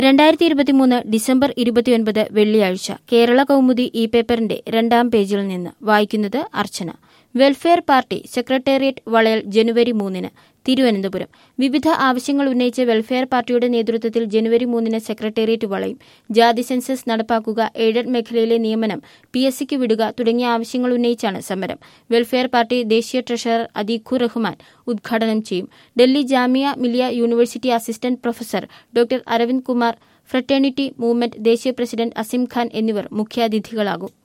രണ്ടായിരത്തി ഇരുപത്തിമൂന്ന് ഡിസംബർ ഇരുപത്തിയൊൻപത് വെള്ളിയാഴ്ച കേരള കൗമുദി ഈ പേപ്പറിന്റെ രണ്ടാം പേജിൽ നിന്ന് വായിക്കുന്നത് അർച്ചന വെൽഫെയർ പാർട്ടി സെക്രട്ടേറിയറ്റ് വളയൽ ജനുവരി മൂന്നിന് തിരുവനന്തപുരം വിവിധ ആവശ്യങ്ങൾ ഉന്നയിച്ച് വെൽഫെയർ പാർട്ടിയുടെ നേതൃത്വത്തിൽ ജനുവരി മൂന്നിന് സെക്രട്ടേറിയറ്റ് വളയും ജാതി സെൻസസ് നടപ്പാക്കുക എയ്ഡഡ് മേഖലയിലെ നിയമനം പി എസ് സിക്ക് വിടുക തുടങ്ങിയ ആവശ്യങ്ങൾ ഉന്നയിച്ചാണ് സമരം വെൽഫെയർ പാർട്ടി ദേശീയ ട്രഷറർ അദീഖുർ റഹ്മാൻ ഉദ്ഘാടനം ചെയ്യും Delhi Jamia Millia university assistant professor doctor Aravind Kumar fraternity movement ദേശീയ പ്രസിഡന്റ് അസിം ഖാൻ എന്നിവർ മുഖ്യാതിഥികളാകും